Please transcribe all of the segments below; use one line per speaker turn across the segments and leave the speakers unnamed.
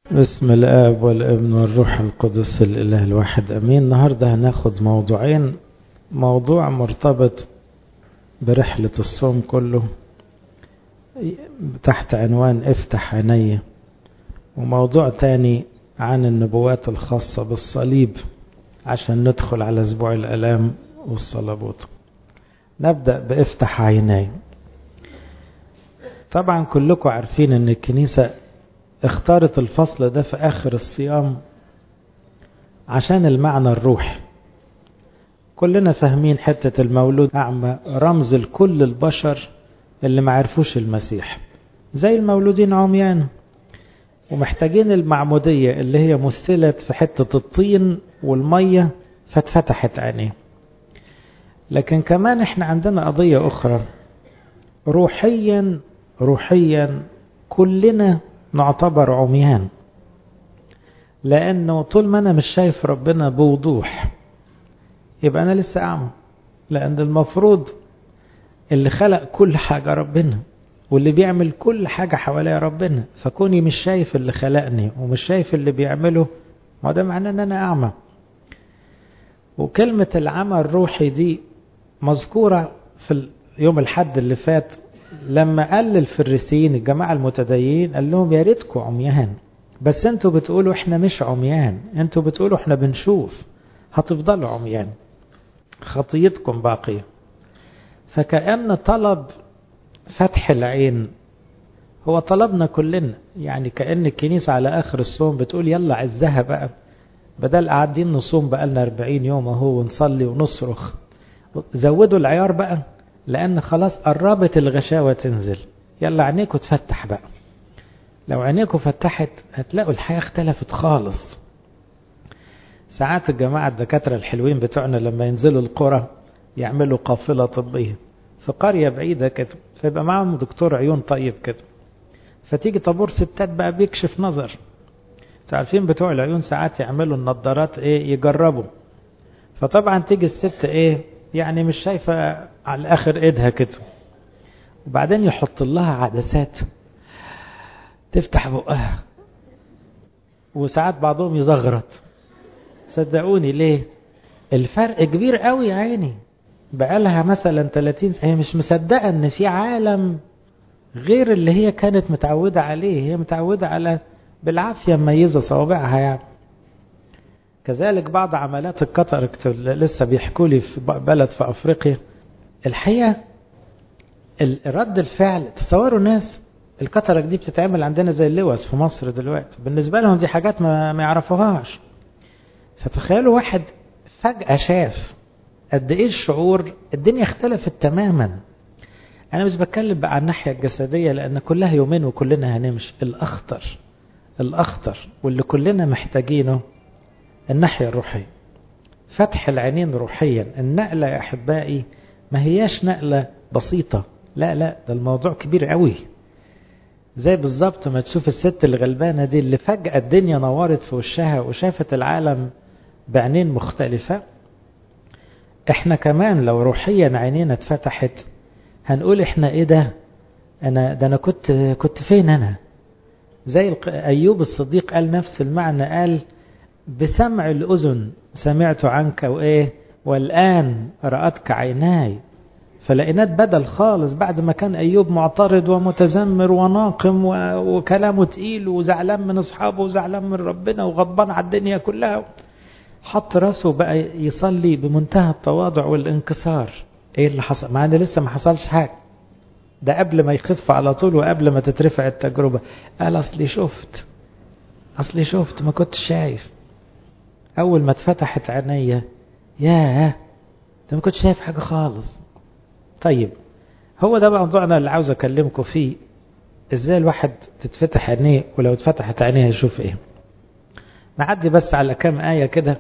بسم الآب والابن والروح القدس الإله الواحد أمين النهاردة هناخد موضوعين موضوع مرتبط برحلة الصوم كله تحت عنوان افتح عيني وموضوع تاني عن النبوات الخاصة بالصليب عشان ندخل على أسبوع الألام والصلبوت نبدأ بافتح عيني طبعا كلكم عارفين ان الكنيسة اختارت الفصل ده في آخر الصيام عشان المعنى الروحي كلنا فاهمين حتة المولود أعمى رمز لكل البشر اللي ما عرفوش المسيح زي المولودين عميان ومحتاجين المعمودية اللي هي مثلت في حتة الطين والمية فاتفتحت عينيه لكن كمان احنا عندنا قضية أخرى روحيا روحيا كلنا نعتبر عميان لأنه طول ما أنا مش شايف ربنا بوضوح يبقى أنا لسه أعمى لأن المفروض اللي خلق كل حاجة ربنا واللي بيعمل كل حاجة حواليا ربنا فكوني مش شايف اللي خلقني ومش شايف اللي بيعمله ما ده معناه ان انا اعمى وكلمة العمى الروحي دي مذكورة في يوم الحد اللي فات لما قال للفريسيين الجماعة المتدينين قال لهم يا ريتكم عميان بس انتوا بتقولوا احنا مش عميان انتوا بتقولوا احنا بنشوف هتفضلوا عميان خطيتكم باقية فكأن طلب فتح العين هو طلبنا كلنا يعني كأن الكنيسة على آخر الصوم بتقول يلا عزها بقى بدل قاعدين نصوم بقالنا 40 يوم اهو ونصلي ونصرخ زودوا العيار بقى لأن خلاص قربت الغشاوة تنزل يلا عينيكوا تفتح بقى لو عينيكوا فتحت هتلاقوا الحياة اختلفت خالص ساعات الجماعة الدكاترة الحلوين بتوعنا لما ينزلوا القرى يعملوا قافلة طبية في قرية بعيدة كده فيبقى معاهم دكتور عيون طيب كده فتيجي طابور ستات بقى بيكشف نظر عارفين بتوع العيون ساعات يعملوا النظارات ايه يجربوا فطبعا تيجي الست ايه يعني مش شايفة على اخر ايدها كده وبعدين يحط لها عدسات تفتح بقها وساعات بعضهم يزغرط صدقوني ليه الفرق كبير قوي يا عيني بقالها مثلا 30 هي مش مصدقة ان في عالم غير اللي هي كانت متعودة عليه هي متعودة على بالعافية مميزة صوابعها يعني كذلك بعض عملات الكاتاراكت لسه بيحكوا لي في بلد في افريقيا الحقيقة رد الفعل تصوروا ناس الكاتاراك دي بتتعمل عندنا زي اللوز في مصر دلوقتي بالنسبة لهم دي حاجات ما, ما يعرفوهاش فتخيلوا واحد فجأة شاف قد ايه الشعور الدنيا اختلفت تماما انا مش بتكلم بقى عن الناحية الجسدية لان كلها يومين وكلنا هنمشي الاخطر الاخطر واللي كلنا محتاجينه الناحية الروحية فتح العينين روحيا النقلة يا احبائي ما هياش نقلة بسيطة لا لا ده الموضوع كبير قوي زي بالظبط ما تشوف الست الغلبانة دي اللي فجأة الدنيا نورت في وشها وشافت العالم بعينين مختلفة احنا كمان لو روحيا عينينا اتفتحت هنقول احنا ايه ده انا ده انا كنت كنت فين انا زي ايوب الصديق قال نفس المعنى قال بسمع الاذن سمعت عنك وايه والان رأتك عيناي فلقينات بدل خالص بعد ما كان ايوب معترض ومتذمر وناقم وكلامه تقيل وزعلان من اصحابه وزعلان من ربنا وغضبان على الدنيا كلها حط راسه بقى يصلي بمنتهى التواضع والانكسار ايه اللي حصل مع ان لسه ما حصلش حاجه ده قبل ما يخف على طول وقبل ما تترفع التجربه قال اصلي شفت اصلي شفت ما كنتش شايف اول ما اتفتحت عينيا ياه ده ما كنتش شايف حاجه خالص طيب هو ده موضوعنا اللي عاوز اكلمكم فيه ازاي الواحد تتفتح عينيه ولو اتفتحت عينيه هيشوف ايه نعدي بس على كام آية كده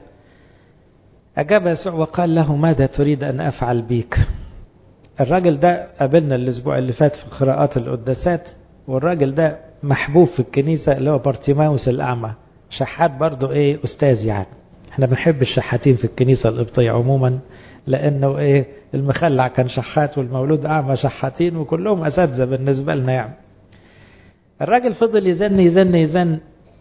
أجاب يسوع وقال له ماذا تريد أن أفعل بيك الراجل ده قابلنا الأسبوع اللي فات في قراءات القداسات والراجل ده محبوب في الكنيسة اللي هو بارتيماوس الأعمى شحات برضو إيه أستاذ يعني احنا بنحب الشحاتين في الكنيسة القبطية عموما لأنه إيه المخلع كان شحات والمولود أعمى شحاتين وكلهم أساتذة بالنسبة لنا يعني الراجل فضل يزن يزن يزن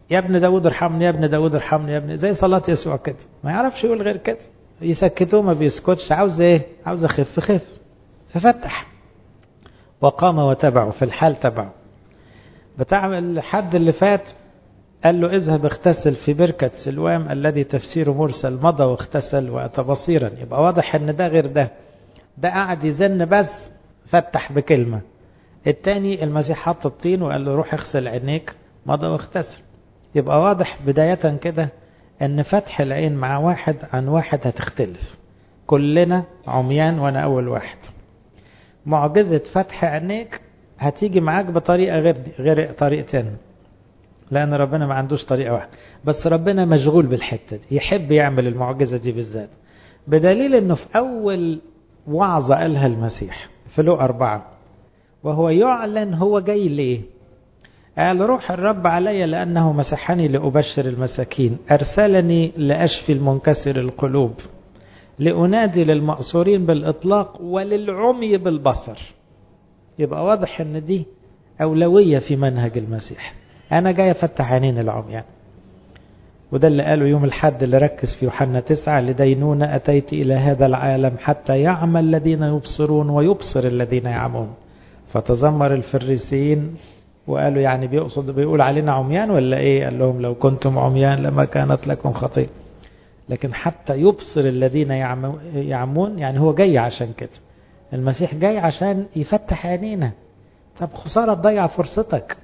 يا ابن داود ارحمني يا ابن داود ارحمني يا ابن زي صلاة يسوع كده ما يعرفش يقول غير كده يسكتوه ما بيسكتش عاوز ايه عاوز اخف خف ففتح وقام وتبعه في الحال تبعه بتاع الحد اللي فات قال له اذهب اغتسل في بركة سلوام الذي تفسيره مرسل مضى واغتسل وأتى بصيرا يبقى واضح ان ده غير ده ده قعد يزن بس فتح بكلمة التاني المسيح حط الطين وقال له روح اغسل عينيك مضى واغتسل يبقى واضح بداية كده ان فتح العين مع واحد عن واحد هتختلف كلنا عميان وانا اول واحد معجزة فتح عينيك هتيجي معاك بطريقة غير دي غير طريقتين لأن ربنا ما عندوش طريقة واحدة بس ربنا مشغول بالحتة دي يحب يعمل المعجزة دي بالذات بدليل أنه في أول وعظة قالها المسيح في لو أربعة وهو يعلن هو جاي ليه قال روح الرب علي لأنه مسحني لأبشر المساكين أرسلني لأشفي المنكسر القلوب لأنادي للمأسورين بالإطلاق وللعمي بالبصر يبقى واضح أن دي أولوية في منهج المسيح أنا جاي أفتح عينين العميان وده اللي قاله يوم الحد اللي ركز في يوحنا تسعة لدينونة أتيت إلى هذا العالم حتى يعمى الذين يبصرون ويبصر الذين يعمون فتذمر الفريسيين وقالوا يعني بيقصد بيقول علينا عميان ولا ايه قال لهم لو كنتم عميان لما كانت لكم خطيئة لكن حتى يبصر الذين يعمون يعني هو جاي عشان كده المسيح جاي عشان يفتح عينينا طب خسارة تضيع فرصتك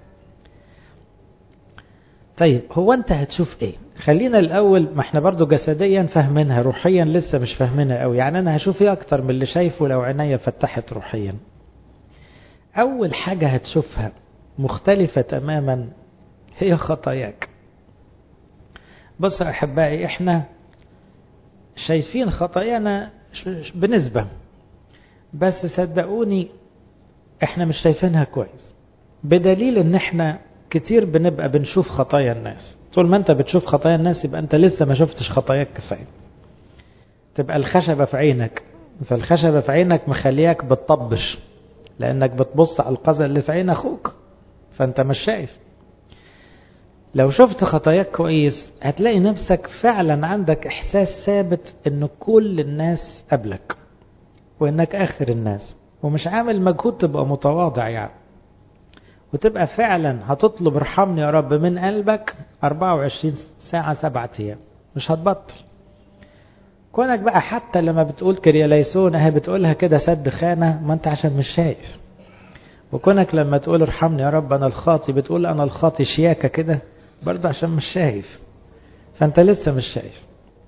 طيب هو انت هتشوف ايه خلينا الاول ما احنا برضو جسديا فاهمينها روحيا لسه مش فاهمينها قوي يعني انا هشوف ايه اكتر من اللي شايفه لو عينيا فتحت روحيا اول حاجة هتشوفها مختلفة تماما هي خطاياك بصوا احبائي احنا شايفين خطايانا بنسبة بس صدقوني احنا مش شايفينها كويس بدليل ان احنا كتير بنبقى بنشوف خطايا الناس طول ما انت بتشوف خطايا الناس يبقى انت لسه ما شفتش خطاياك كفاية تبقى الخشبة في عينك فالخشبة في عينك مخلياك بتطبش لانك بتبص على القذى اللي في عين اخوك فانت مش شايف لو شفت خطاياك كويس هتلاقي نفسك فعلا عندك احساس ثابت ان كل الناس قبلك وانك اخر الناس ومش عامل مجهود تبقى متواضع يعني وتبقى فعلا هتطلب ارحمني يا رب من قلبك 24 ساعة سبعة أيام مش هتبطل كونك بقى حتى لما بتقول كرياليسون اهي بتقولها كده سد خانة ما انت عشان مش شايف وكونك لما تقول ارحمني يا رب انا الخاطي بتقول انا الخاطي شياكة كده برضه عشان مش شايف فانت لسه مش شايف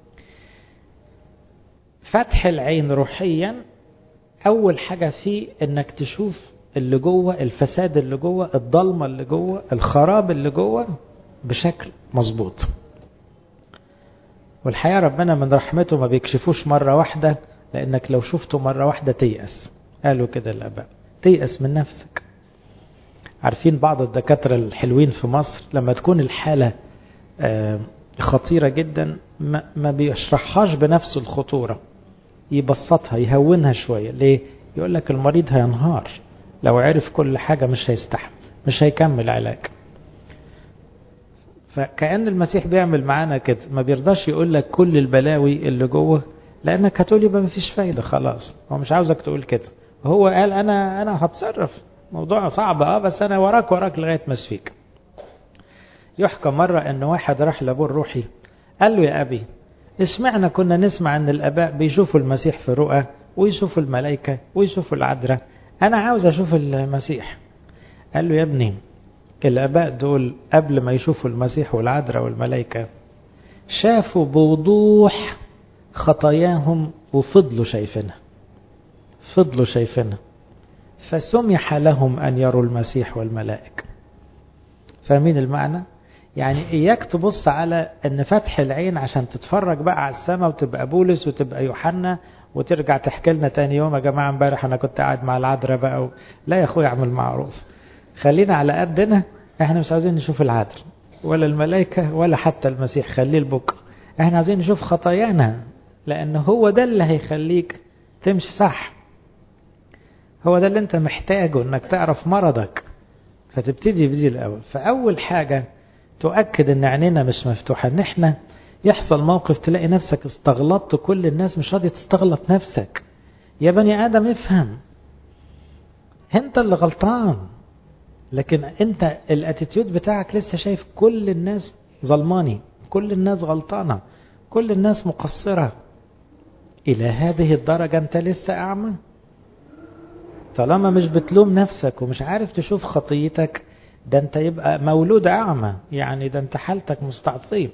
فتح العين روحيا اول حاجة فيه انك تشوف اللي جوه الفساد اللي جوه الضلمة اللي جوه الخراب اللي جوه بشكل مظبوط والحقيقة ربنا من رحمته ما بيكشفوش مرة واحدة لأنك لو شفته مرة واحدة تيأس قالوا كده الآباء تيأس من نفسك عارفين بعض الدكاترة الحلوين في مصر لما تكون الحالة خطيرة جدا ما بيشرحهاش بنفس الخطورة يبسطها يهونها شوية ليه؟ يقول لك المريض هينهار لو عرف كل حاجة مش هيستحمل مش هيكمل علاج فكأن المسيح بيعمل معانا كده ما بيرضاش يقول لك كل البلاوي اللي جوه لأنك هتقول يبقى مفيش فايدة خلاص هو مش عاوزك تقول كده هو قال أنا أنا هتصرف موضوع صعب اه بس أنا وراك وراك لغاية ما اشفيك يحكى مرة أن واحد راح لأبوه الروحي قال له يا أبي اسمعنا كنا نسمع أن الآباء بيشوفوا المسيح في رؤى ويشوفوا الملائكة ويشوفوا العذراء أنا عاوز أشوف المسيح قال له يا ابني الآباء دول قبل ما يشوفوا المسيح والعذراء والملائكة شافوا بوضوح خطاياهم وفضلوا شايفينها فضلوا شايفينها فسمح لهم أن يروا المسيح والملائكة فاهمين المعنى؟ يعني إياك تبص على أن فتح العين عشان تتفرج بقى على السماء وتبقى بولس وتبقى يوحنا وترجع تحكي لنا تاني يوم يا جماعة امبارح أنا كنت قاعد مع العذراء بقى و... لا يا أخويا اعمل معروف خلينا على قدنا احنا مش عايزين نشوف العذراء ولا الملائكة ولا حتى المسيح خليه لبكرة احنا عايزين نشوف خطايانا لأن هو ده اللي هيخليك تمشي صح هو ده اللي انت محتاجه انك تعرف مرضك فتبتدي بدي الأول فأول حاجة تؤكد ان عينينا مش مفتوحة ان احنا يحصل موقف تلاقي نفسك استغلطت كل الناس مش راضي تستغلط نفسك يا بني ادم افهم انت اللي غلطان لكن انت الاتيتيود بتاعك لسه شايف كل الناس ظلماني كل الناس غلطانة كل الناس مقصرة الى هذه الدرجة انت لسه اعمى طالما مش بتلوم نفسك ومش عارف تشوف خطيتك ده انت يبقى مولود اعمى يعني ده انت حالتك مستعصيب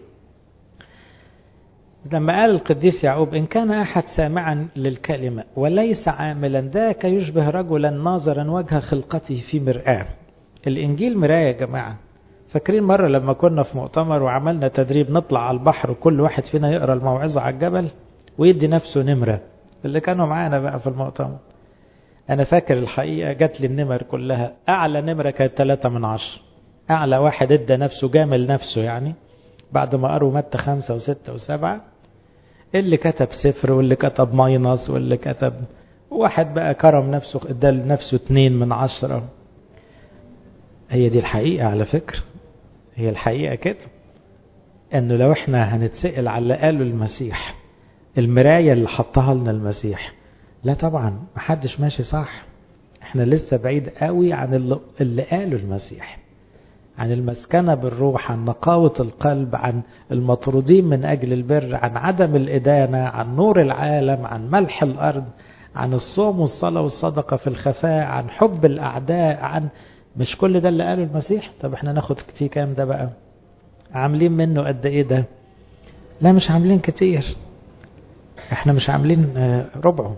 لما قال القديس يعقوب إن كان أحد سامعا للكلمة وليس عاملا ذاك يشبه رجلا ناظرا وجه خلقته في مرآة الإنجيل مراية يا جماعة فاكرين مرة لما كنا في مؤتمر وعملنا تدريب نطلع على البحر وكل واحد فينا يقرأ الموعظة على الجبل ويدي نفسه نمرة اللي كانوا معانا بقى في المؤتمر أنا فاكر الحقيقة جات لي النمر كلها أعلى نمرة كانت ثلاثة من عشر أعلى واحد ادى نفسه جامل نفسه يعني بعد ما قروا متى خمسة وستة وسبعة اللي كتب صفر واللي كتب ماينص واللي كتب واحد بقى كرم نفسه ادى لنفسه اتنين من عشرة هي دي الحقيقة على فكرة هي الحقيقة كده انه لو احنا هنتسأل على اللي قاله المسيح المراية اللي حطها لنا المسيح لا طبعا محدش ماشي صح احنا لسه بعيد قوي عن اللي, اللي قاله المسيح عن المسكنة بالروح عن نقاوة القلب عن المطرودين من أجل البر عن عدم الإدانة عن نور العالم عن ملح الأرض عن الصوم والصلاة والصدقة في الخفاء عن حب الأعداء عن مش كل ده اللي قاله المسيح طب احنا ناخد فيه كام ده بقى عاملين منه قد ايه ده لا مش عاملين كتير احنا مش عاملين ربعه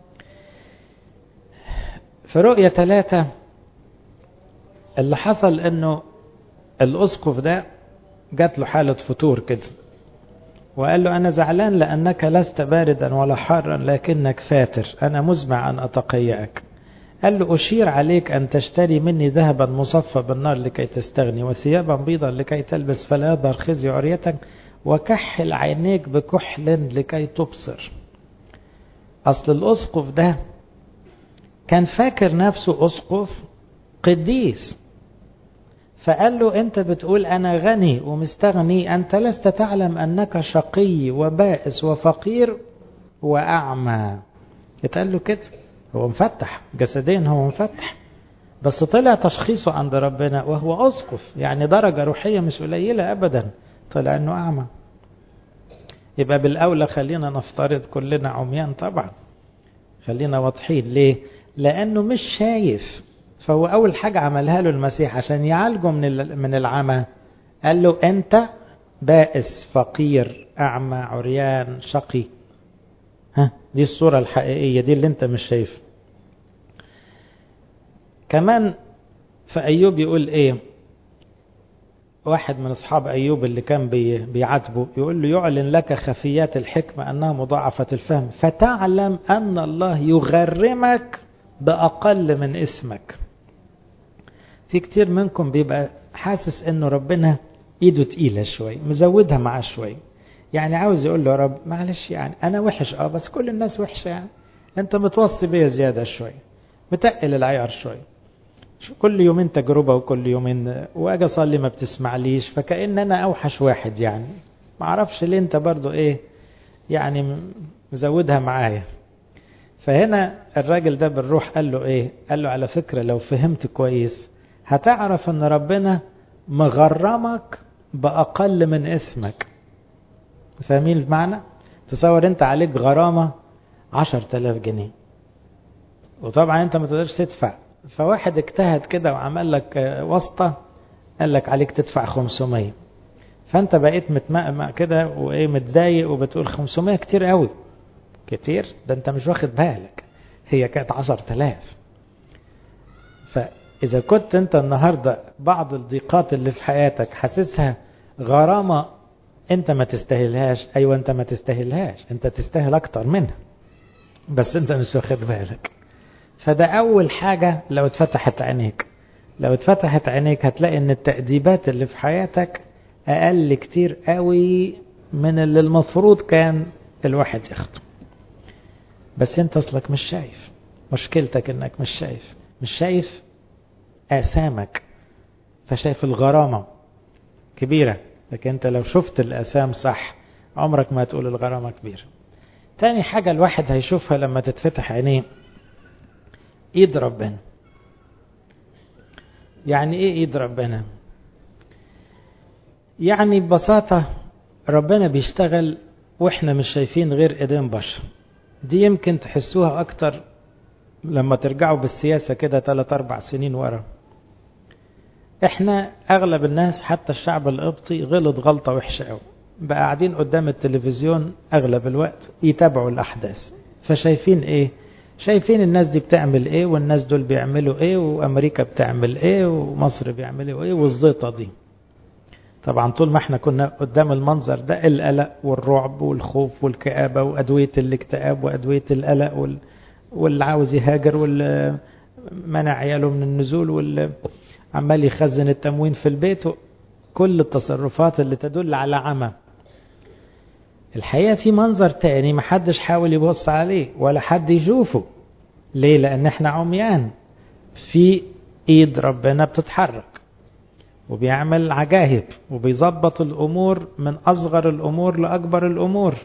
في رؤية ثلاثة اللي حصل انه الأسقف ده جات له حالة فتور كده وقال له أنا زعلان لأنك لست باردا ولا حارا لكنك فاتر أنا مزمع أن أتقيأك قال له أشير عليك أن تشتري مني ذهبا مصفى بالنار لكي تستغني وثيابا بيضا لكي تلبس فلا يظهر خزي عريتك وكحل عينيك بكحل لكي تبصر أصل الأسقف ده كان فاكر نفسه أسقف قديس فقال له أنت بتقول أنا غني ومستغني أنت لست تعلم أنك شقي وبائس وفقير وأعمى اتقال له كده هو مفتح جسديا هو مفتح بس طلع تشخيصه عند ربنا وهو أسقف يعني درجة روحية مش قليلة أبدا طلع أنه أعمى يبقى بالأولى خلينا نفترض كلنا عميان طبعا خلينا واضحين ليه لأنه مش شايف فهو أول حاجة عملها له المسيح عشان يعالجه من من العمى قال له أنت بائس فقير أعمى عريان شقي ها دي الصورة الحقيقية دي اللي أنت مش شايفها كمان في أيوب يقول إيه واحد من أصحاب أيوب اللي كان بي بيعاتبه يقول له يعلن لك خفيات الحكمة أنها مضاعفة الفهم فتعلم أن الله يغرمك بأقل من اسمك في كتير منكم بيبقى حاسس انه ربنا ايده تقيلة شوي مزودها معاه شوي يعني عاوز يقول له يا رب معلش يعني انا وحش اه بس كل الناس وحشة يعني انت متوصي بيا زيادة شوي متقل العيار شوي كل يومين تجربة وكل يومين واجي اصلي ما بتسمعليش فكأن انا اوحش واحد يعني ما اعرفش ليه انت برضو ايه يعني مزودها معايا فهنا الراجل ده بالروح قال له ايه قال له على فكرة لو فهمت كويس هتعرف ان ربنا مغرمك باقل من اسمك فاهمين المعنى تصور انت عليك غرامة عشر تلاف جنيه وطبعا انت ما تقدرش تدفع فواحد اجتهد كده وعمل لك واسطة قال لك عليك تدفع 500 فانت بقيت متمقمق كده وايه متضايق وبتقول 500 كتير قوي كتير ده انت مش واخد بالك هي كانت 10000 فإذا كنت أنت النهاردة بعض الضيقات اللي في حياتك حاسسها غرامة أنت ما تستاهلهاش أيوة أنت ما تستاهلهاش أنت تستاهل أكتر منها بس أنت مش واخد بالك فده أول حاجة لو اتفتحت عينيك لو اتفتحت عينيك هتلاقي أن التأديبات اللي في حياتك أقل كتير قوي من اللي المفروض كان الواحد ياخده بس أنت أصلك مش شايف مشكلتك أنك مش شايف مش شايف آثامك فشايف الغرامة كبيرة لكن انت لو شفت الآثام صح عمرك ما تقول الغرامة كبيرة تاني حاجة الواحد هيشوفها لما تتفتح عينيه ايد ربنا يعني ايه ايد ربنا يعني ببساطة ربنا بيشتغل واحنا مش شايفين غير ايدين بشر دي يمكن تحسوها اكتر لما ترجعوا بالسياسة كده 3 أربع سنين ورا احنا اغلب الناس حتى الشعب القبطي غلط غلطة وحشة قوي بقى قاعدين قدام التلفزيون اغلب الوقت يتابعوا الاحداث فشايفين ايه شايفين الناس دي بتعمل ايه والناس دول بيعملوا ايه وامريكا بتعمل ايه ومصر بيعملوا ايه والزيطة دي طبعا طول ما احنا كنا قدام المنظر ده القلق والرعب والخوف والكآبة وأدوية الاكتئاب وأدوية القلق وال... واللي عاوز يهاجر واللي منع عياله من النزول واللي عمال يخزن التموين في البيت كل التصرفات اللي تدل على عمى الحقيقة في منظر تاني محدش حاول يبص عليه ولا حد يشوفه ليه لأن احنا عميان في ايد ربنا بتتحرك وبيعمل عجائب وبيظبط الأمور من أصغر الأمور لأكبر الأمور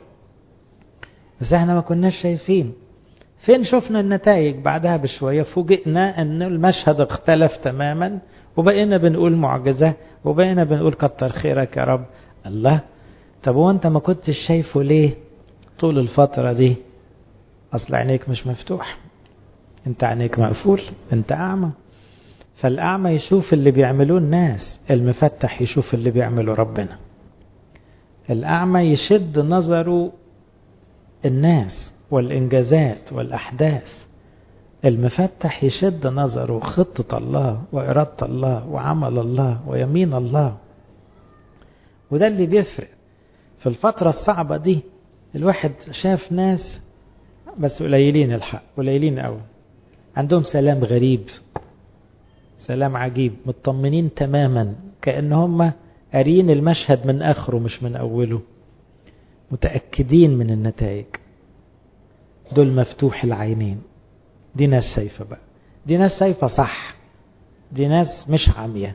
بس احنا ما كناش شايفين فين شفنا النتائج بعدها بشوية فوجئنا أن المشهد اختلف تماما وبقينا بنقول معجزة وبقينا بنقول كتر خيرك يا رب الله طب وانت ما كنتش شايفه ليه طول الفترة دي أصل عينيك مش مفتوح انت عينيك مقفول انت أعمى فالأعمى يشوف اللي بيعملوه الناس المفتح يشوف اللي بيعمله ربنا الأعمى يشد نظره الناس والإنجازات والأحداث المفتح يشد نظره خطة الله وإرادة الله وعمل الله ويمين الله وده اللي بيفرق في الفترة الصعبة دي الواحد شاف ناس بس قليلين الحق قليلين قوي عندهم سلام غريب سلام عجيب مطمنين تماما كأن هم قارين المشهد من آخره مش من أوله متأكدين من النتائج دول مفتوح العينين دي ناس شايفة بقى دي ناس شايفة صح دي ناس مش عامية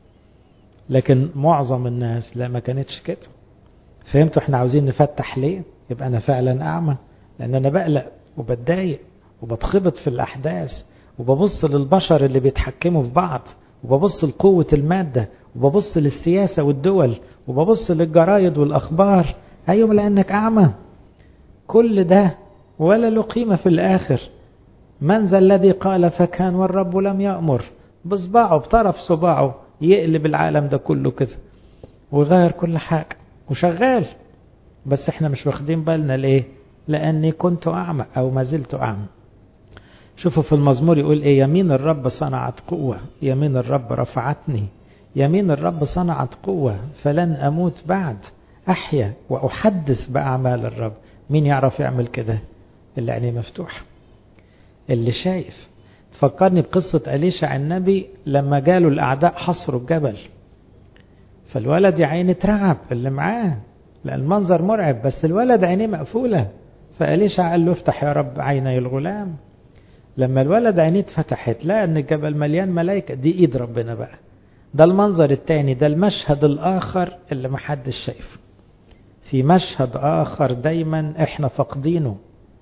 لكن معظم الناس لا ما كانتش كده فهمتوا احنا عاوزين نفتح ليه يبقى انا فعلا اعمى لان انا بقلق وبتضايق وبتخبط في الاحداث وببص للبشر اللي بيتحكموا في بعض وببص لقوة المادة وببص للسياسة والدول وببص للجرايد والأخبار أيوة لأنك أعمى كل ده ولا له قيمة في الآخر من ذا الذي قال فكان والرب لم يأمر بصباعه بطرف صباعه يقلب العالم ده كله كده ويغير كل حاجة وشغال بس احنا مش واخدين بالنا ليه لأني كنت أعمى أو ما زلت أعمى شوفوا في المزمور يقول ايه يمين الرب صنعت قوة يمين الرب رفعتني يمين الرب صنعت قوة فلن أموت بعد أحيا وأحدث بأعمال الرب مين يعرف يعمل كده اللي عينيه مفتوح اللي شايف تفكرني بقصة أليشع النبي لما جاله الأعداء حصروا الجبل فالولد يا عيني اترعب اللي معاه لأن المنظر مرعب بس الولد عينيه مقفولة فأليشع قال له افتح يا رب عيني الغلام لما الولد عينيه اتفتحت لقى ان الجبل مليان ملائكة دي ايد ربنا بقى ده المنظر التاني ده المشهد الآخر اللي محدش شايفه في مشهد آخر دايما احنا فاقدينه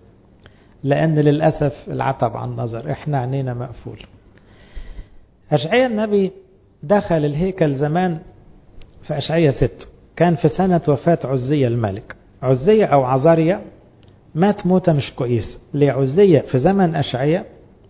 لأن للأسف العتب عن النظر احنا عينينا مقفول أشعية النبي دخل الهيكل زمان في أشعية ست كان في سنة وفاة عزية الملك عزية أو عزاريا مات موتة مش كويس لعزية في زمن أشعية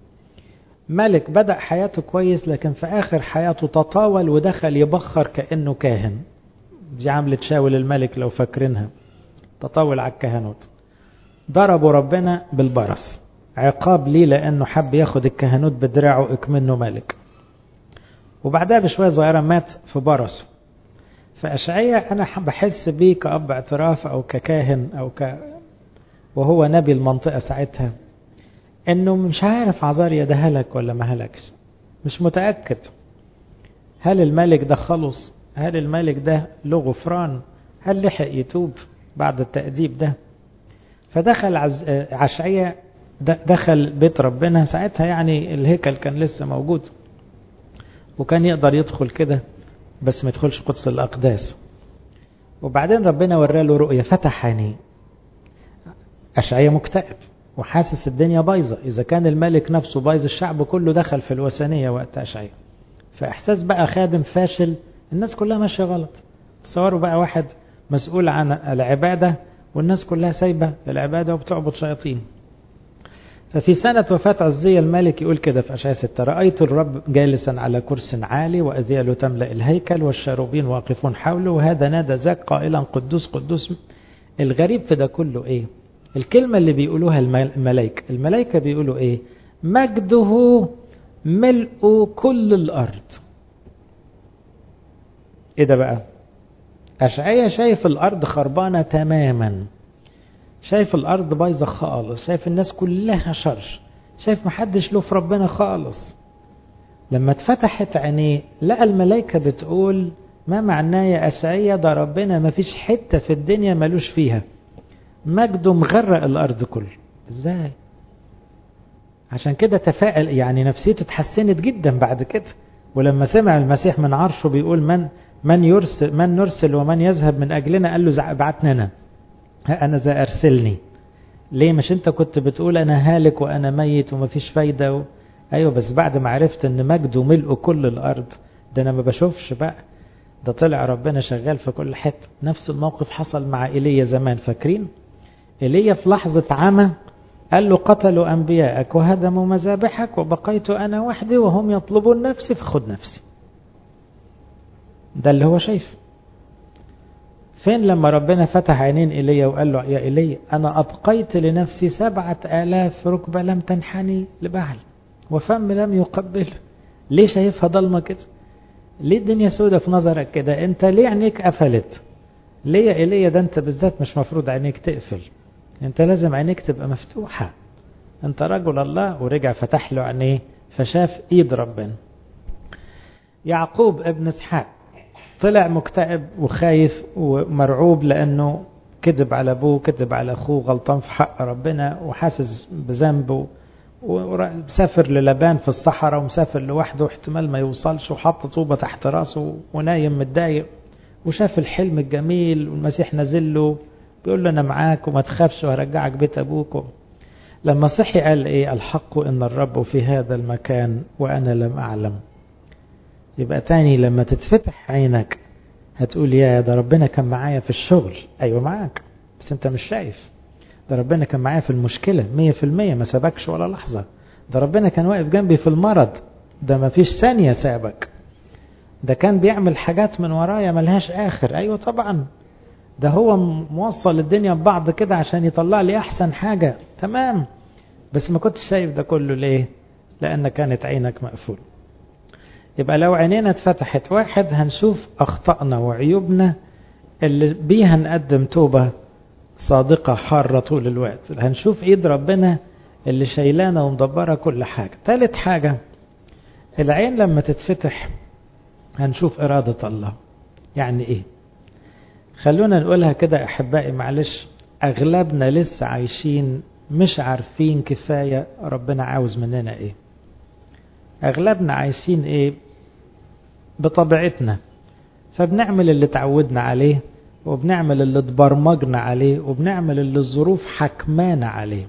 ملك بدأ حياته كويس لكن في آخر حياته تطاول ودخل يبخر كأنه كاهن دي عملة شاول الملك لو فاكرينها تطاول على الكهنوت ضربوا ربنا بالبرص عقاب ليه لأنه حب ياخد الكهنوت بدراعه اكمنه ملك وبعدها بشوية صغيرة مات في برصه فأشعية أنا بحس بيه كأب اعتراف أو ككاهن أو ك وهو نبي المنطقة ساعتها انه مش عارف عزاريا ده هلك ولا ما هلكش مش متأكد هل الملك ده خلص هل الملك ده له غفران هل لحق يتوب بعد التأديب ده فدخل عز... عشعية دخل بيت ربنا ساعتها يعني الهيكل كان لسه موجود وكان يقدر يدخل كده بس ما يدخلش قدس الأقداس وبعدين ربنا وراله رؤية فتح عينيه أشعية مكتئب وحاسس الدنيا بايظة إذا كان الملك نفسه بايظ الشعب كله دخل في الوثنية وقت أشعية فإحساس بقى خادم فاشل الناس كلها ماشية غلط تصوروا بقى واحد مسؤول عن العبادة والناس كلها سايبة العبادة وبتعبد شياطين ففي سنة وفاة عزية الملك يقول كده في أشعياء ستة رأيت الرب جالسا على كرس عالي وأذياله تملأ الهيكل والشاروبين واقفون حوله وهذا نادى ذاك قائلا قدوس قدوس الغريب في ده كله إيه الكلمة اللي بيقولوها الملائكة الملائكة بيقولوا إيه مجده ملء كل الأرض إيه ده بقى أشعية شايف الأرض خربانة تماما شايف الأرض بايظة خالص شايف الناس كلها شر شايف محدش له في ربنا خالص لما اتفتحت عينيه لقى الملائكة بتقول ما معناه يا أشعية ده ربنا ما فيش حتة في الدنيا ملوش فيها مجده مغرق الأرض كله ازاي عشان كده تفائل يعني نفسيته اتحسنت جدا بعد كده ولما سمع المسيح من عرشه بيقول من من يرسل من نرسل ومن يذهب من أجلنا قال له ابعتنا أنا ها أنا ذا أرسلني ليه مش أنت كنت بتقول أنا هالك وأنا ميت ومفيش فايدة و... أيوة بس بعد ما عرفت أن مجده ملء كل الأرض ده أنا ما بشوفش بقى ده طلع ربنا شغال في كل حتة نفس الموقف حصل مع إيليا زمان فاكرين إيليا في لحظة عمى قال له قتلوا أنبياءك وهدموا مذابحك وبقيت أنا وحدي وهم يطلبون نفسي فخذ نفسي ده اللي هو شايفه فين لما ربنا فتح عينين إيليا وقال له يا إيليا أنا أبقيت لنفسي سبعة آلاف ركبة لم تنحني لبعل وفم لم يقبل ليه شايفها ضلمة كده ليه الدنيا سودة في نظرك كده انت ليه عينيك قفلت ليه يا إيليا ده انت بالذات مش مفروض عينيك تقفل انت لازم عينيك تبقى مفتوحة انت رجل الله ورجع فتح له عينيه فشاف ايد ربنا يعقوب ابن اسحاق طلع مكتئب وخايف ومرعوب لانه كذب على ابوه كذب على اخوه غلطان في حق ربنا وحاسس بذنبه وسافر للبان في الصحراء ومسافر لوحده احتمال ما يوصلش وحط طوبة تحت راسه ونايم متضايق وشاف الحلم الجميل والمسيح نزل له بيقول له انا معاك وما تخافش وهرجعك بيت ابوك لما صحي قال ايه الحق ان الرب في هذا المكان وانا لم اعلم يبقى تاني لما تتفتح عينك هتقول يا ده ربنا كان معايا في الشغل ايوه معاك بس انت مش شايف ده ربنا كان معايا في المشكلة مية في المية ما سابكش ولا لحظة ده ربنا كان واقف جنبي في المرض ده ما فيش ثانية سابك ده كان بيعمل حاجات من ورايا ملهاش آخر أيوة طبعا ده هو موصل الدنيا ببعض كده عشان يطلع لي أحسن حاجة تمام بس ما كنتش شايف ده كله ليه لأن كانت عينك مقفول يبقى لو عينينا اتفتحت واحد هنشوف أخطأنا وعيوبنا اللي بيها نقدم توبة صادقة حارة طول الوقت هنشوف ايد ربنا اللي شايلانا ومدبرة كل حاجة ثالث حاجة العين لما تتفتح هنشوف إرادة الله يعني ايه خلونا نقولها كده احبائي معلش اغلبنا لسه عايشين مش عارفين كفاية ربنا عاوز مننا ايه اغلبنا عايشين ايه بطبيعتنا فبنعمل اللي تعودنا عليه وبنعمل اللي اتبرمجنا عليه وبنعمل اللي الظروف حكمانا عليه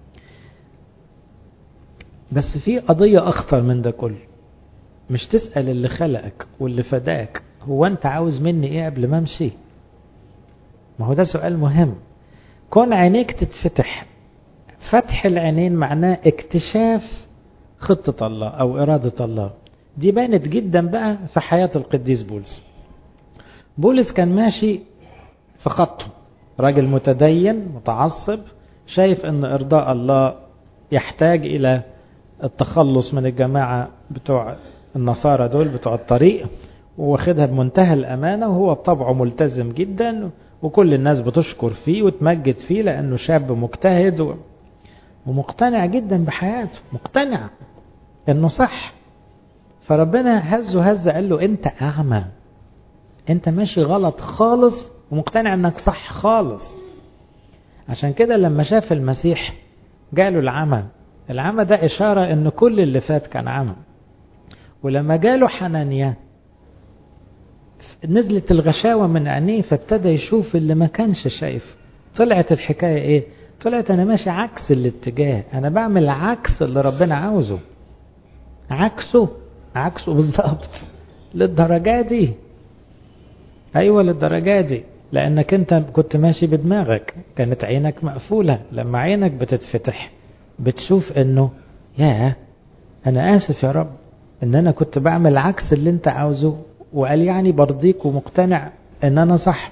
بس في قضية أخطر من ده كله مش تسأل اللي خلقك واللي فداك هو أنت عاوز مني إيه قبل ما أمشي ما هو ده سؤال مهم كون عينيك تتفتح فتح العينين معناه اكتشاف خطة الله أو إرادة الله دي بانت جدا بقى في حياة القديس بولس بولس كان ماشي في خطه راجل متدين متعصب شايف ان ارضاء الله يحتاج الى التخلص من الجماعة بتوع النصارى دول بتوع الطريق واخدها بمنتهى الامانة وهو بطبعه ملتزم جدا وكل الناس بتشكر فيه وتمجد فيه لانه شاب مجتهد ومقتنع جدا بحياته مقتنع انه صح فربنا هزه هزه قال له انت اعمى انت ماشي غلط خالص ومقتنع انك صح خالص عشان كده لما شاف المسيح جاله العمى العمى ده اشارة ان كل اللي فات كان عمى ولما جاله حنانيا نزلت الغشاوة من عينيه فابتدى يشوف اللي ما كانش شايف طلعت الحكاية ايه طلعت انا ماشي عكس الاتجاه انا بعمل عكس اللي ربنا عاوزه عكسه عكسه بالظبط للدرجة دي ايوه للدرجة دي لانك انت كنت ماشي بدماغك كانت عينك مقفولة لما عينك بتتفتح بتشوف انه ياه انا اسف يا رب ان انا كنت بعمل عكس اللي انت عاوزه وقال يعني برضيك ومقتنع ان انا صح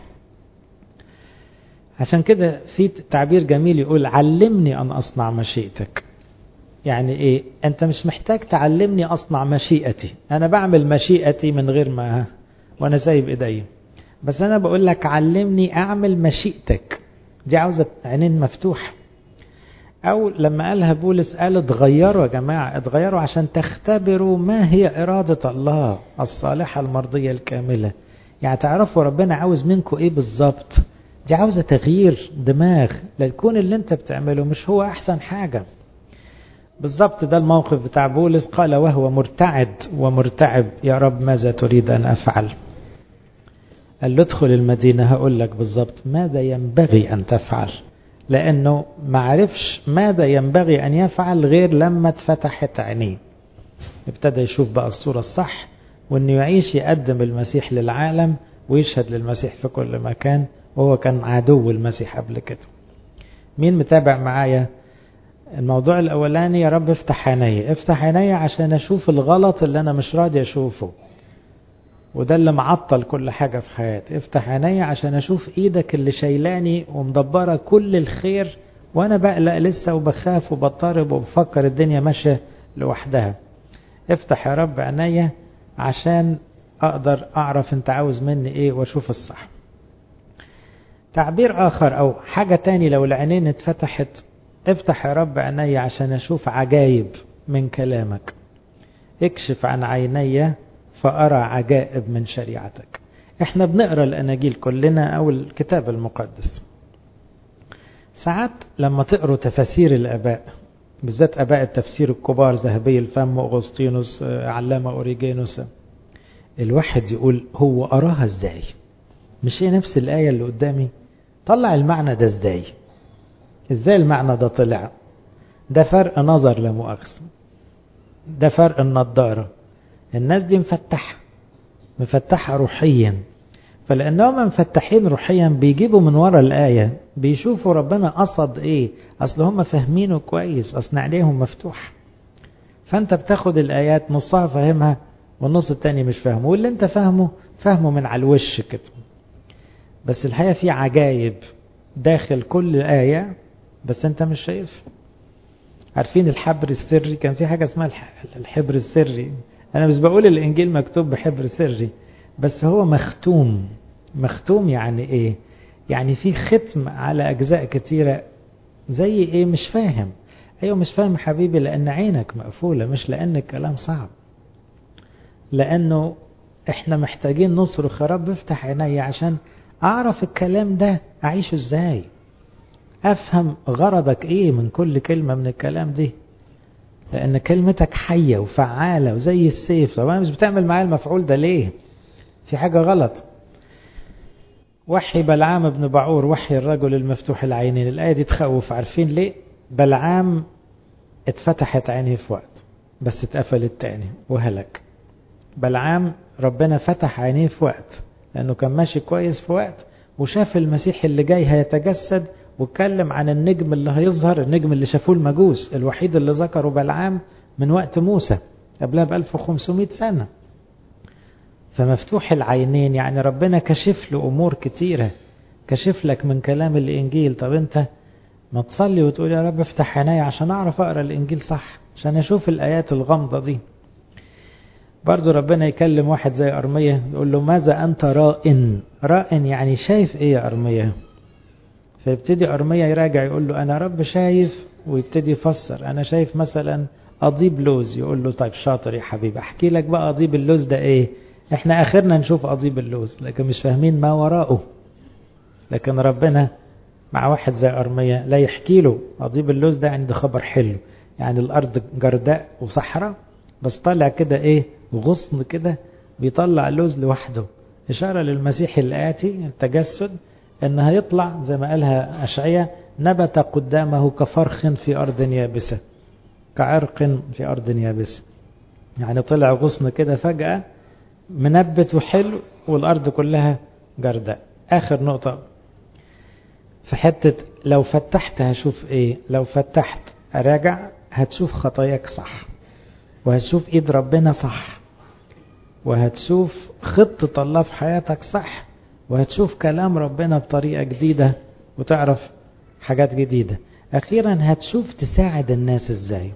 عشان كده في تعبير جميل يقول علمني ان اصنع مشيئتك يعني ايه انت مش محتاج تعلمني اصنع مشيئتي انا بعمل مشيئتي من غير ما وانا سايب ايدي بس انا بقول لك علمني اعمل مشيئتك دي عاوزة عينين مفتوحة او لما قالها بولس قال اتغيروا يا جماعة اتغيروا عشان تختبروا ما هي ارادة الله الصالحة المرضية الكاملة يعني تعرفوا ربنا عاوز منكم ايه بالظبط دي عاوزة تغيير دماغ لتكون اللي انت بتعمله مش هو احسن حاجة بالظبط ده الموقف بتاع بولس قال وهو مرتعد ومرتعب يا رب ماذا تريد ان افعل قال له ادخل المدينة هقول لك بالظبط ماذا ينبغي ان تفعل لانه ما عرفش ماذا ينبغي ان يفعل غير لما اتفتحت عينيه ابتدى يشوف بقى الصورة الصح وانه يعيش يقدم المسيح للعالم ويشهد للمسيح في كل مكان وهو كان عدو المسيح قبل كده مين متابع معايا الموضوع الاولاني يا رب افتح عيني افتح عيني عشان اشوف الغلط اللي انا مش راضي اشوفه وده اللي معطل كل حاجة في حياتي افتح عيني عشان اشوف ايدك اللي شايلاني ومدبرة كل الخير وانا بقلق لسه وبخاف وبضطرب وبفكر الدنيا ماشية لوحدها افتح يا رب عيني عشان اقدر اعرف انت عاوز مني ايه واشوف الصح تعبير اخر او حاجة تاني لو العينين اتفتحت افتح يا رب عيني عشان اشوف عجايب من كلامك اكشف عن عيني فارى عجائب من شريعتك احنا بنقرا الاناجيل كلنا او الكتاب المقدس ساعات لما تقروا تفاسير الاباء بالذات اباء التفسير الكبار ذهبي الفم اغسطينوس علامه اوريجينوس الواحد يقول هو قراها ازاي مش هي نفس الايه اللي قدامي طلع المعنى ده ازاي ازاي المعنى ده طلع ده فرق نظر لا مؤاخذة ده فرق النضارة الناس دي مفتحة مفتحة روحيا فلأنهم مفتحين روحيا بيجيبوا من ورا الآية بيشوفوا ربنا قصد ايه اصل هم فاهمينه كويس اصل عليهم مفتوح فانت بتاخد الآيات نصها فاهمها والنص التاني مش فاهمه واللي انت فاهمه فاهمه من على الوش كده بس الحقيقة في عجايب داخل كل آية بس انت مش شايف عارفين الحبر السري كان في حاجة اسمها الحبر السري انا مش بقول الانجيل مكتوب بحبر سري بس هو مختوم مختوم يعني ايه يعني في ختم على اجزاء كتيرة زي ايه مش فاهم ايوه مش فاهم حبيبي لان عينك مقفولة مش لان الكلام صعب لانه احنا محتاجين نصرخ يا رب افتح عيني عشان اعرف الكلام ده اعيشه ازاي افهم غرضك ايه من كل كلمة من الكلام دي لان كلمتك حية وفعالة وزي السيف طب انا مش بتعمل معايا المفعول ده ليه في حاجة غلط وحي بلعام بن بعور وحي الرجل المفتوح العينين الآية دي تخوف عارفين ليه بلعام اتفتحت عينيه في وقت بس اتقفلت تاني وهلك بلعام ربنا فتح عينيه في وقت لأنه كان ماشي كويس في وقت وشاف المسيح اللي جاي هيتجسد واتكلم عن النجم اللي هيظهر النجم اللي شافوه المجوس الوحيد اللي ذكره بلعام من وقت موسى قبلها ب 1500 سنة فمفتوح العينين يعني ربنا كشف له أمور كتيرة كشف لك من كلام الإنجيل طب أنت ما تصلي وتقول يا رب افتح عيني عشان أعرف أقرأ الإنجيل صح عشان أشوف الآيات الغامضة دي برضو ربنا يكلم واحد زي أرمية يقول له ماذا أنت رائن رائن يعني شايف إيه يا أرمية فيبتدي أرمية يراجع يقول له أنا رب شايف ويبتدي يفسر أنا شايف مثلا أضيب لوز يقول له طيب شاطر يا حبيبي أحكي لك بقى أضيب اللوز ده إيه إحنا آخرنا نشوف أضيب اللوز لكن مش فاهمين ما وراءه لكن ربنا مع واحد زي أرمية لا يحكي له أضيب اللوز ده عند خبر حلو يعني الأرض جرداء وصحراء بس طالع كده إيه غصن كده بيطلع لوز لوحده إشارة للمسيح الآتي التجسد أن هيطلع زي ما قالها أشعية نبت قدامه كفرخ في أرض يابسة كعرق في أرض يابسة يعني طلع غصن كده فجأة منبت وحلو والأرض كلها جرداء آخر نقطة في حتة لو فتحت هشوف إيه لو فتحت أراجع هتشوف خطاياك صح وهتشوف إيد ربنا صح وهتشوف خطة الله في حياتك صح وهتشوف كلام ربنا بطريقة جديدة وتعرف حاجات جديدة أخيرا هتشوف تساعد الناس إزاي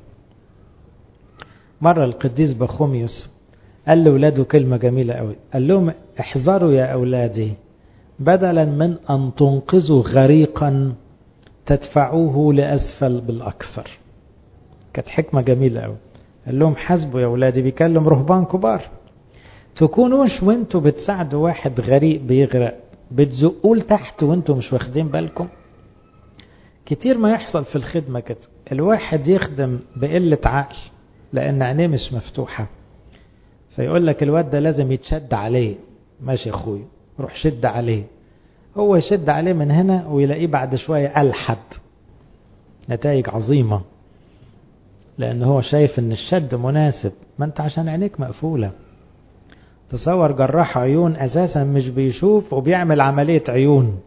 مرة القديس بخوميوس قال لأولاده كلمة جميلة قوي قال لهم احذروا يا أولادي بدلا من أن تنقذوا غريقا تدفعوه لأسفل بالأكثر كانت حكمة جميلة قوي قال لهم حاسبوا يا أولادي بيكلم رهبان كبار تكونوش وانتوا بتساعدوا واحد غريق بيغرق بتزقوه لتحت وانتوا مش واخدين بالكم كتير ما يحصل في الخدمة كده الواحد يخدم بقلة عقل لأن عينيه مش مفتوحة فيقول لك الواد ده لازم يتشد عليه ماشي يا اخوي روح شد عليه هو يشد عليه من هنا ويلاقيه بعد شوية ألحد نتائج عظيمة لأن هو شايف ان الشد مناسب ما انت عشان عينيك مقفولة تصور جراح عيون أساسا مش بيشوف وبيعمل عملية عيون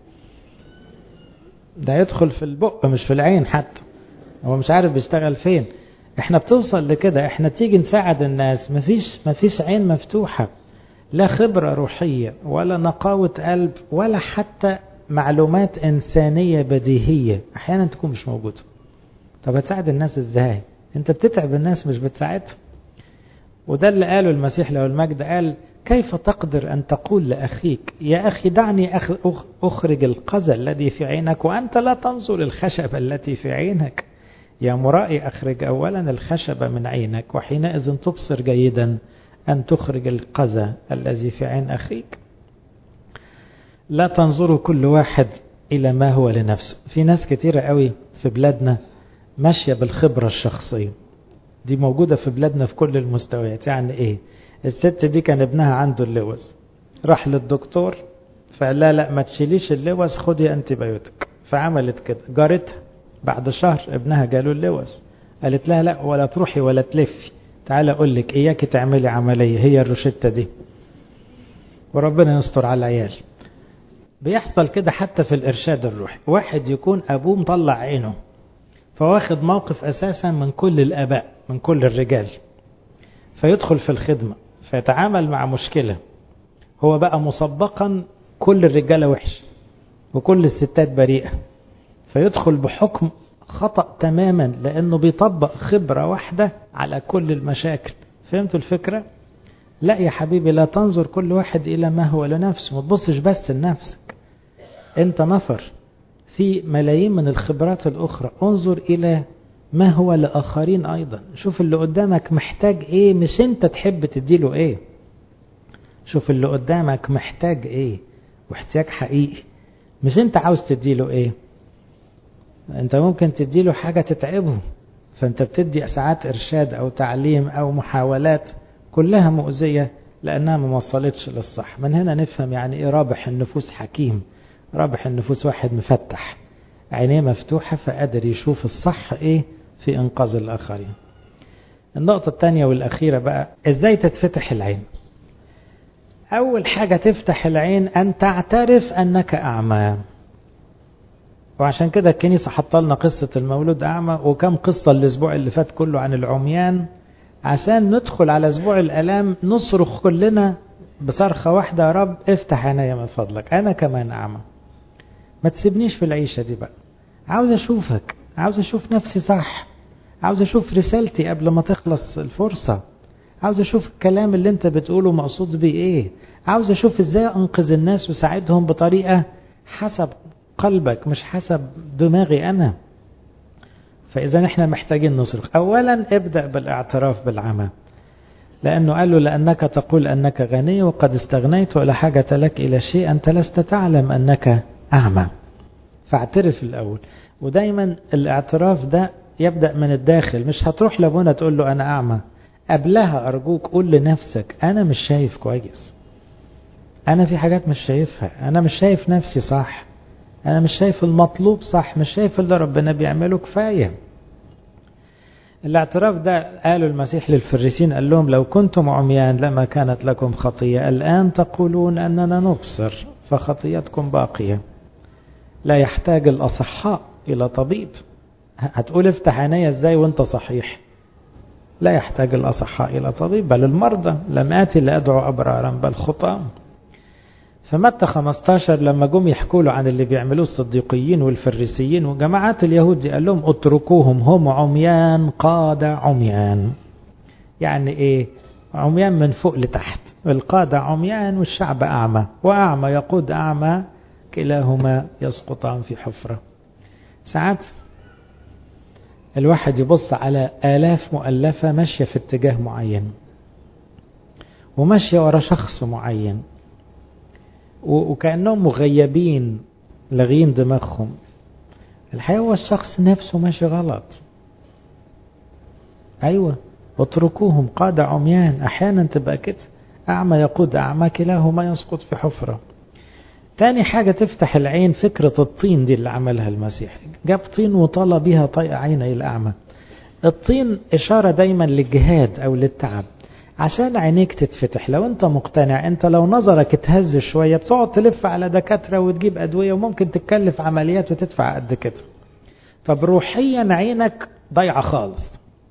ده يدخل في البق مش في العين حتى هو مش عارف بيشتغل فين احنا بتوصل لكده احنا تيجي نساعد الناس مفيش مفيش عين مفتوحة لا خبرة روحية ولا نقاوة قلب ولا حتى معلومات إنسانية بديهية أحيانا تكون مش موجودة طب هتساعد الناس إزاي أنت بتتعب الناس مش بتساعدهم وده اللي قاله المسيح له المجد قال كيف تقدر أن تقول لأخيك يا أخي دعني أخرج القذى الذي في عينك وأنت لا تنظر الخشبة التي في عينك يا مرائي أخرج أولا الخشبة من عينك وحينئذ تبصر جيدا أن تخرج القذى الذي في عين أخيك لا تنظروا كل واحد إلى ما هو لنفسه في ناس كتيرة قوي في بلادنا ماشية بالخبرة الشخصية دي موجودة في بلادنا في كل المستويات يعني إيه الست دي كان ابنها عنده اللوز راح للدكتور فقال لا لا ما تشيليش اللوز خدي انتي بايوتك فعملت كده جارتها بعد شهر ابنها جاله اللوز قالت لها لا ولا تروحي ولا تلفي تعالى اقول لك اياكي تعملي عمليه هي الروشته دي وربنا يستر على العيال بيحصل كده حتى في الارشاد الروحي واحد يكون ابوه مطلع عينه فواخد موقف اساسا من كل الاباء من كل الرجال فيدخل في الخدمه فيتعامل مع مشكله هو بقى مسبقا كل الرجاله وحش وكل الستات بريئه فيدخل بحكم خطأ تماما لأنه بيطبق خبرة واحدة على كل المشاكل فهمتوا الفكرة؟ لا يا حبيبي لا تنظر كل واحد إلى ما هو لنفسه ما تبصش بس لنفسك أنت نفر في ملايين من الخبرات الأخرى انظر إلى ما هو لآخرين أيضا شوف اللي قدامك محتاج إيه مش أنت تحب تديله إيه شوف اللي قدامك محتاج إيه واحتياج حقيقي مش أنت عاوز تديله إيه انت ممكن تديله حاجة تتعبه فانت بتدي ساعات ارشاد او تعليم او محاولات كلها مؤذية لانها ما وصلتش للصح من هنا نفهم يعني ايه رابح النفوس حكيم رابح النفوس واحد مفتح عينيه مفتوحة فقادر يشوف الصح ايه في انقاذ الاخرين النقطة الثانية والاخيرة بقى ازاي تتفتح العين اول حاجة تفتح العين ان تعترف انك اعمى وعشان كده الكنيسة حط لنا قصة المولود أعمى وكم قصة الأسبوع اللي فات كله عن العميان عشان ندخل على أسبوع الألام نصرخ كلنا بصرخة واحدة يا رب افتح عينيا من فضلك أنا كمان أعمى ما تسيبنيش في العيشة دي بقى عاوز أشوفك عاوز أشوف نفسي صح عاوز أشوف رسالتي قبل ما تخلص الفرصة عاوز أشوف الكلام اللي أنت بتقوله مقصود بيه إيه عاوز أشوف إزاي أنقذ الناس وساعدهم بطريقة حسب قلبك مش حسب دماغي أنا فإذا احنا محتاجين نصرخ أولا ابدأ بالاعتراف بالعمى لأنه قال له لأنك تقول أنك غني وقد استغنيت ولا حاجة لك إلى شيء أنت لست تعلم أنك أعمى فاعترف الأول ودايما الاعتراف ده يبدأ من الداخل مش هتروح لابونا تقول له أنا أعمى قبلها أرجوك قول لنفسك أنا مش شايف كويس أنا في حاجات مش شايفها أنا مش شايف نفسي صح أنا مش شايف المطلوب صح مش شايف اللي ربنا بيعمله كفاية الاعتراف ده قالوا المسيح للفريسين قال لهم لو كنتم عميان لما كانت لكم خطية الآن تقولون أننا نبصر فخطيتكم باقية لا يحتاج الأصحاء إلى طبيب هتقول افتح عيني ازاي وانت صحيح لا يحتاج الأصحاء إلى طبيب بل المرضى لم آتي لأدعو أبرارا بل خطام فمتى 15 لما جم يحكوا له عن اللي بيعملوه الصديقيين والفريسيين وجماعات اليهود قال لهم اتركوهم هم عميان قادة عميان يعني ايه عميان من فوق لتحت القادة عميان والشعب أعمى وأعمى يقود أعمى كلاهما يسقطان في حفرة ساعات الواحد يبص على آلاف مؤلفة ماشية في اتجاه معين وماشية ورا شخص معين وكأنهم مغيبين لاغين دماغهم الحقيقة هو الشخص نفسه ماشي غلط أيوة اتركوهم قادة عميان أحيانا تبقى كده أعمى يقود أعمى كلاهما يسقط في حفرة تاني حاجة تفتح العين فكرة الطين دي اللي عملها المسيح جاب طين وطلى بها طيء عيني الأعمى الطين إشارة دايما للجهاد أو للتعب عشان عينيك تتفتح لو انت مقتنع انت لو نظرك اتهز شوية بتقعد تلف على دكاترة وتجيب أدوية وممكن تتكلف عمليات وتدفع قد كده طب روحيا عينك ضايعة خالص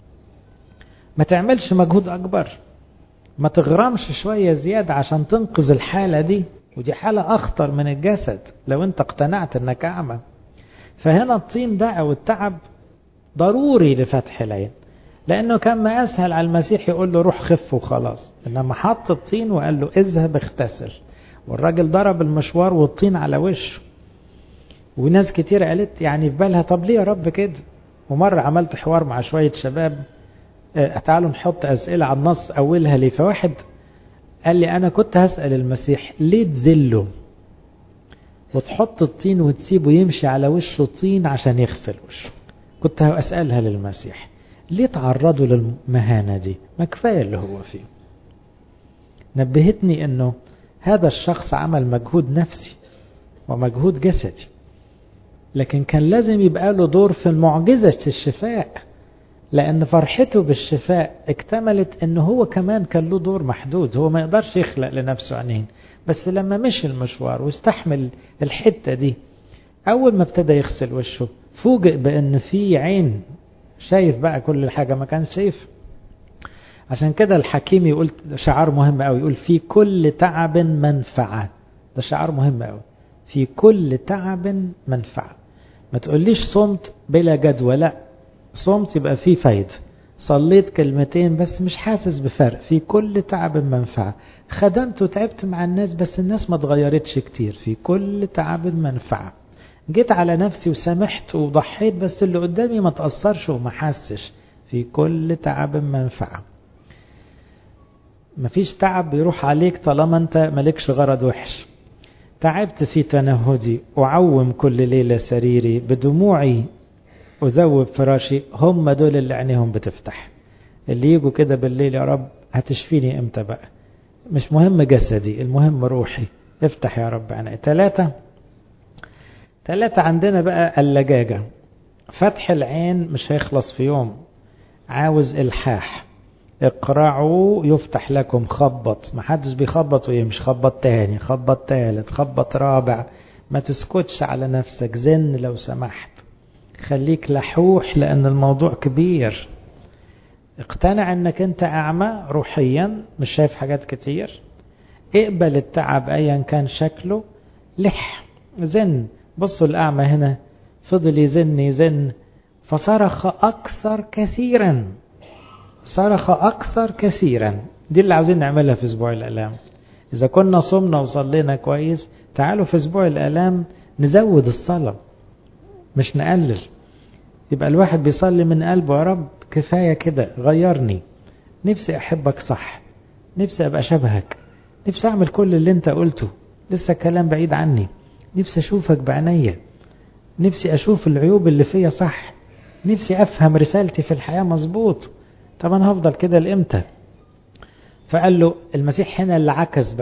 ما تعملش مجهود أكبر ما تغرمش شوية زيادة عشان تنقذ الحالة دي ودي حالة أخطر من الجسد لو أنت اقتنعت أنك أعمى فهنا الطين ده أو التعب ضروري لفتح العين لأنه كان ما أسهل على المسيح يقول له روح خف وخلاص إنما حط الطين وقال له اذهب اغتسل والراجل ضرب المشوار والطين على وشه وناس كتير قالت يعني في بالها طب ليه يا رب كده ومرة عملت حوار مع شوية شباب تعالوا نحط أسئلة على النص أولها ليه فواحد قال لي أنا كنت هسأل المسيح ليه تذله وتحط الطين وتسيبه يمشي على وشه طين عشان يغسل وشه كنت أسألها للمسيح ليه تعرضوا للمهانة دي ما كفاية اللي هو فيه نبهتني أنه هذا الشخص عمل مجهود نفسي ومجهود جسدي لكن كان لازم يبقى له دور في معجزة الشفاء لأن فرحته بالشفاء اكتملت أنه هو كمان كان له دور محدود هو ما يقدرش يخلق لنفسه عينين بس لما مشي المشوار واستحمل الحتة دي أول ما ابتدى يغسل وشه فوجئ بأن في عين شايف بقى كل حاجة ما كانش شايف عشان كده الحكيم يقول شعار مهم قوي يقول في كل تعب منفعة ده شعار مهم قوي في كل تعب منفعة ما تقوليش صمت بلا جدوى لا صمت يبقى فيه فايدة صليت كلمتين بس مش حاسس بفرق في كل تعب منفعة خدمت وتعبت مع الناس بس الناس ما اتغيرتش كتير في كل تعب منفعة جيت على نفسي وسامحت وضحيت بس اللي قدامي ما تأثرش وما حسش في كل تعب منفعة مفيش تعب بيروح عليك طالما انت مالكش غرض وحش تعبت في تنهدي أعوم كل ليلة سريري بدموعي أذوب فراشي هم دول اللي عينيهم بتفتح اللي يجوا كده بالليل يا رب هتشفيني امتى بقى مش مهم جسدي المهم روحي افتح يا رب عيني ثلاثة ثلاثة عندنا بقى اللجاجة فتح العين مش هيخلص في يوم عاوز الحاح اقرعوا يفتح لكم خبط ما حدش بيخبط ويمشي خبط تاني خبط تالت خبط رابع ما تسكتش على نفسك زن لو سمحت خليك لحوح لأن الموضوع كبير اقتنع انك انت اعمى روحيا مش شايف حاجات كتير اقبل التعب ايا كان شكله لح زن بصوا الاعمى هنا فضل يزن يزن فصرخ اكثر كثيرا صرخ اكثر كثيرا دي اللي عاوزين نعملها في اسبوع الالام اذا كنا صمنا وصلينا كويس تعالوا في اسبوع الالام نزود الصلاه مش نقلل يبقى الواحد بيصلي من قلبه يا رب كفاية كده غيرني نفسي أحبك صح نفسي أبقى شبهك نفسي أعمل كل اللي أنت قلته لسه كلام بعيد عني نفسي أشوفك بعينيا نفسي أشوف العيوب اللي فيا صح نفسي أفهم رسالتي في الحياة مظبوط طب أنا هفضل كده لإمتى فقال له المسيح هنا اللي عكس بقى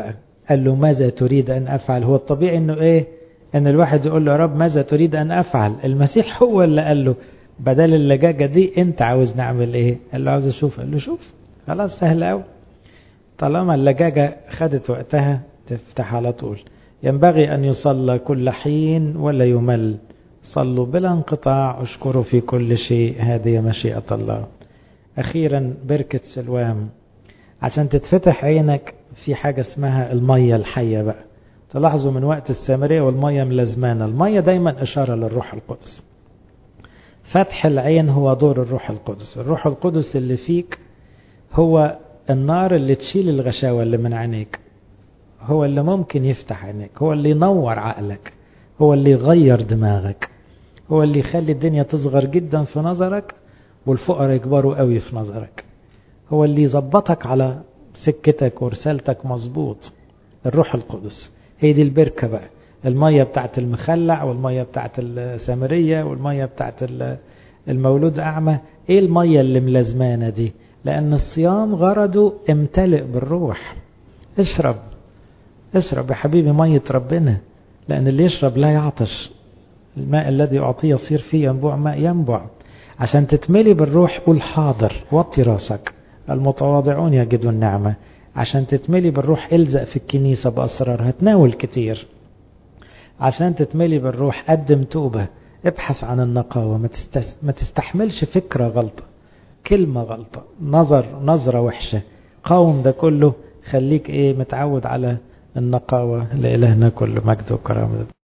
قال له ماذا تريد أن أفعل هو الطبيعي أنه إيه أن الواحد يقول له يا رب ماذا تريد أن أفعل المسيح هو اللي قال له بدل اللجاجة دي أنت عاوز نعمل إيه قال له عاوز أشوف قال له شوف خلاص سهل أوي طالما اللجاجة خدت وقتها تفتح على طول ينبغي أن يصلى كل حين ولا يمل صلوا بلا انقطاع اشكروا في كل شيء هذه مشيئة الله أخيرا بركة سلوام عشان تتفتح عينك في حاجة اسمها المية الحية بقى تلاحظوا من وقت السامرية والمية ملازمانة المية دايما إشارة للروح القدس فتح العين هو دور الروح القدس الروح القدس اللي فيك هو النار اللي تشيل الغشاوة اللي من عينيك هو اللي ممكن يفتح عينيك هو اللي ينور عقلك هو اللي يغير دماغك هو اللي يخلي الدنيا تصغر جدا في نظرك والفقراء يكبروا قوي في نظرك هو اللي يظبطك على سكتك ورسالتك مظبوط الروح القدس هي دي البركة بقى المية بتاعت المخلع والمية بتاعت السامرية والمية بتاعت المولود أعمى ايه المية اللي ملازمانة دي لأن الصيام غرضه امتلئ بالروح اشرب اشرب يا حبيبي مية ربنا لأن اللي يشرب لا يعطش الماء الذي أعطيه يصير فيه ينبوع ماء ينبع عشان تتملي بالروح قول حاضر وطي راسك المتواضعون يجدوا النعمة عشان تتملي بالروح الزق في الكنيسة بأسرارها تناول كتير عشان تتملي بالروح قدم توبة ابحث عن النقاوة ما تستحملش فكرة غلطة كلمة غلطة نظر نظرة وحشة قاوم ده كله خليك ايه متعود على النقاوة لإلهنا كل مجد وكرامة